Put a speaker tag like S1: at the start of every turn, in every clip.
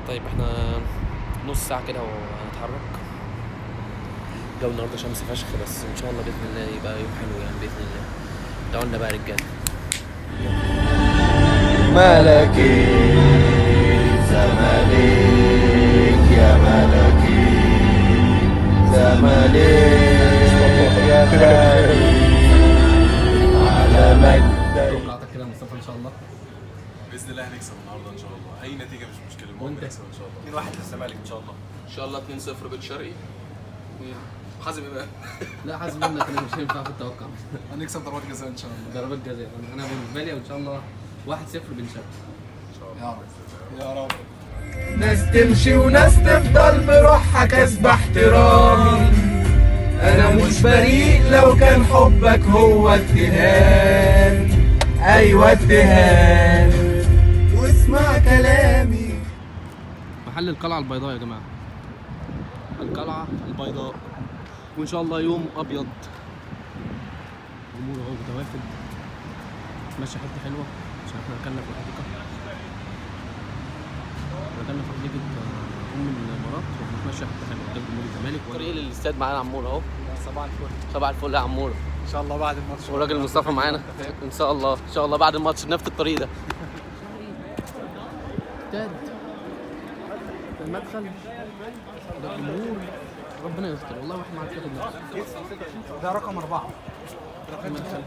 S1: طيب احنا نص ساعة كده وهنتحرك الجو النهاردة شمس فشخ بس ان شاء الله بإذن الله يبقى يوم حلو يعني بإذن الله ادعوا لنا بقى يا رجالة
S2: ملكي زمالك يا ملكي زمالك يا غالي على مجدك
S3: توقعاتك كده يا مصطفى ان شاء الله
S4: باذن الله هنكسب النهارده ان شاء الله اي نتيجه مش مشكله المهم
S3: وأنت؟
S4: نكسب ان شاء الله 2-1 للزمالك ان شاء الله
S1: ان شاء الله 2-0 بن شرقي وحازم امام
S3: لا حاسس منك انا مش هينفع في التوقع
S4: هنكسب ضربات جزاء ان شاء الله
S3: ضربات جزاء انا بالنسبه لي ان شاء الله 1-0 بن شرقي
S4: يا رب يا رب
S2: ناس تمشي وناس تفضل بروحها كسب احترامي انا مش بريء لو كان حبك هو اتهام ايوه اتهام واسمع كلامي
S3: محل القلعه البيضاء يا جماعه القلعه البيضاء وان شاء الله يوم ابيض جمهور اهو متوافد ماشي حته حلوه عشان احنا اكلنا في الحديقه اكلنا في حديقه آه، ام الامارات وبنتمشى حته حلوه قدام جمهور الزمالك
S1: طريق للاستاد معانا عمور اهو صباح الفل صباح الفل يا عمور
S4: ان شاء الله بعد الماتش
S1: والراجل مصطفى معانا ان شاء الله ان شاء الله بعد الماتش نفس الطريق ده
S3: استاد المدخل ده الجمهور ربنا يستر والله واحد معاك كده
S4: ده رقم أربعة
S3: المدخل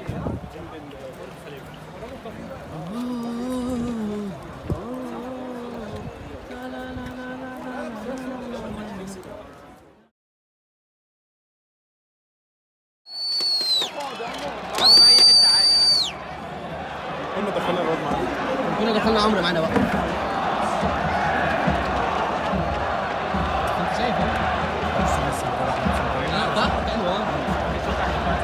S4: كنا دخلنا الواد معانا
S3: كنا دخلنا عمرو معانا بقى انت شايف اهو لا ده حلو اه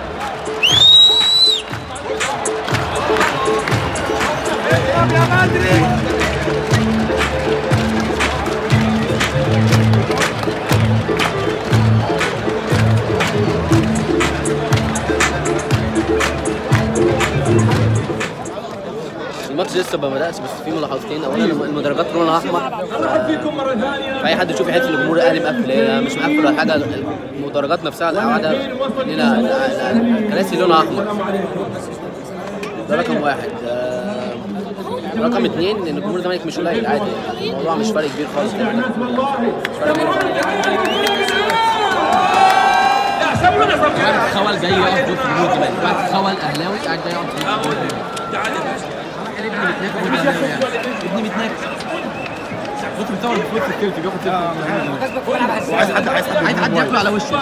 S1: الماتش لسه ما بدأش بس في ملاحظتين اولا المدرجات لونها احمر ف- فاي حد يشوف يحس ان الجمهور الاهلي مقفل هي مش مقفل ولا حاجه المدرجات نفسها القعده لنا الكراسي لونها احمر ده رقم واحد آه، رقم اثنين ان جمهور الزمالك مش قليل عادي الموضوع مش فرق كبير خالص يعني مش فرق كبير
S3: واحد خول جاي يقف ضد جمهور الزمالك واحد خول اهلاوي قاعد جاي يقف ضد جمهور الزمالك ابني متناكب ولا أهلاوي يعني ابني متناكب كنت مصور بفلوس السيلفي بياخد سيلفي
S4: عايز حد عايز حد
S3: عايز حد ياكله على وشه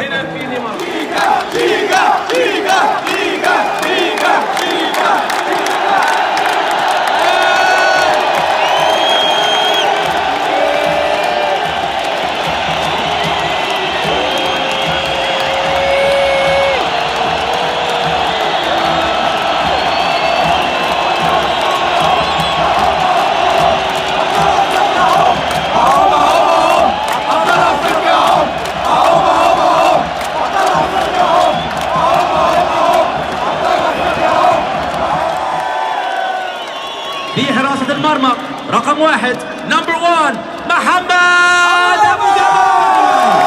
S5: في حراسة المرمى رقم واحد نمبر 1 محمد أبو جبل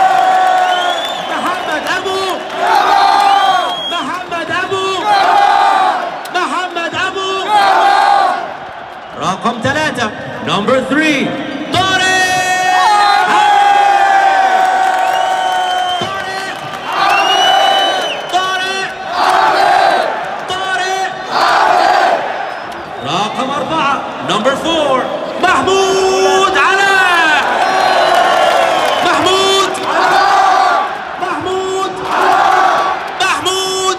S5: محمد أبو محمد أبو محمد أبو رقم ثلاثة نمبر 3 طارق طارق طارق رقم أربعة نمبر فور محمود علاء محمود محمود محمود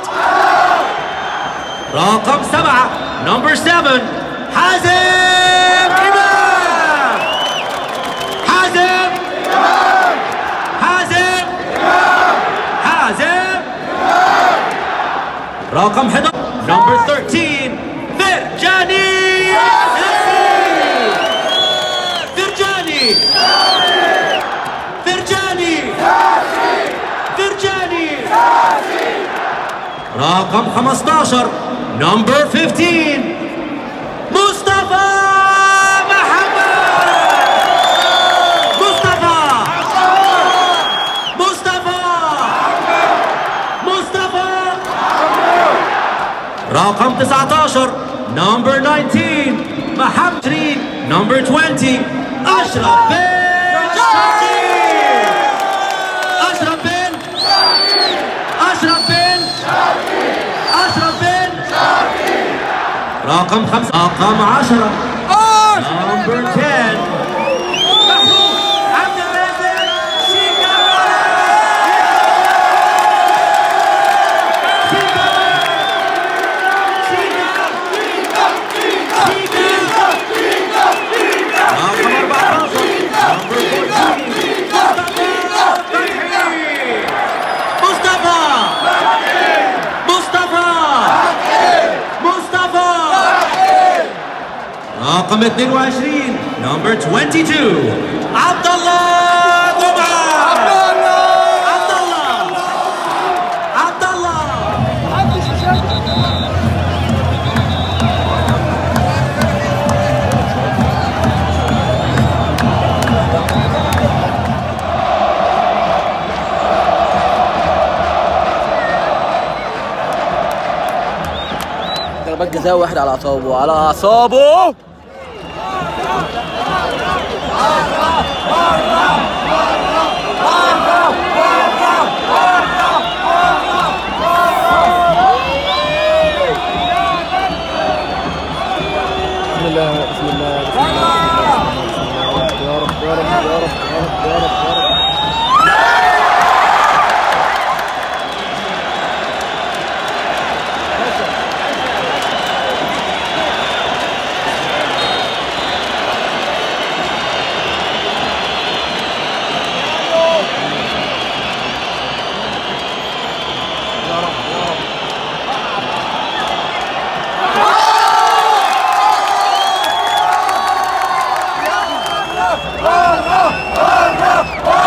S5: رقم سبعة نمبر سفن حازم إمام حازم حازم حازم رقم 11 نمبر 13 فرجاني فرجاني فرجاني فرجاني رقم 15 نمبر 15 مصطفى محمد رقم 19 نمبر 19 محمد شيرين نمبر 20 أشرف بن شاكر أشرف بن أشرف بن أشرف بن رقم خمسة رقم 10 نمبر 10 عبد الرازق شيكابالا مصطفى مصطفى مصطفى رقم 22 نمبر 22 عبد الله جمعة عبد الله عبد الله
S1: ضربات جزاء واحد على اعصابه على اعصابه بسم الله بسم الله بسم الله يا رب يا رب يا رب يا رب يا رب يا رب
S2: الله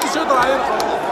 S2: محدش يقدر علينا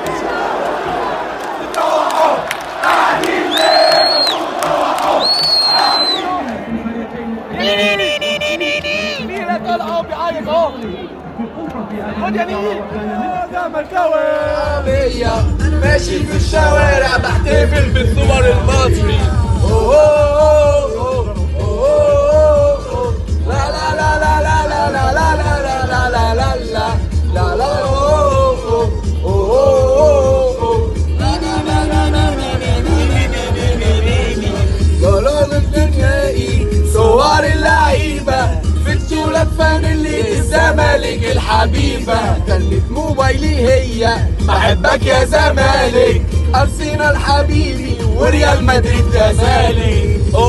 S2: مين طالع اهو بيعيط اهو خد يا نيل ده ملكاوي ماشي في الشوارع بحتفل بالسوبر المصري أوه، أوه، أوه، أوه، أوه. لا لا لا لا لا لا لا لا لا لا لا لا لا لا لا أوه، أوه، أوه، أوه، أوه. لا لا لا لا لا لا لا لا لا لا الدنيائي صور اللعيبة في الجولة فانيلة الزمالك الحبيبة كانت موبايلي هي بحبك يا زمالك أرسنال حبيبي وريال مدريد كذلك أوه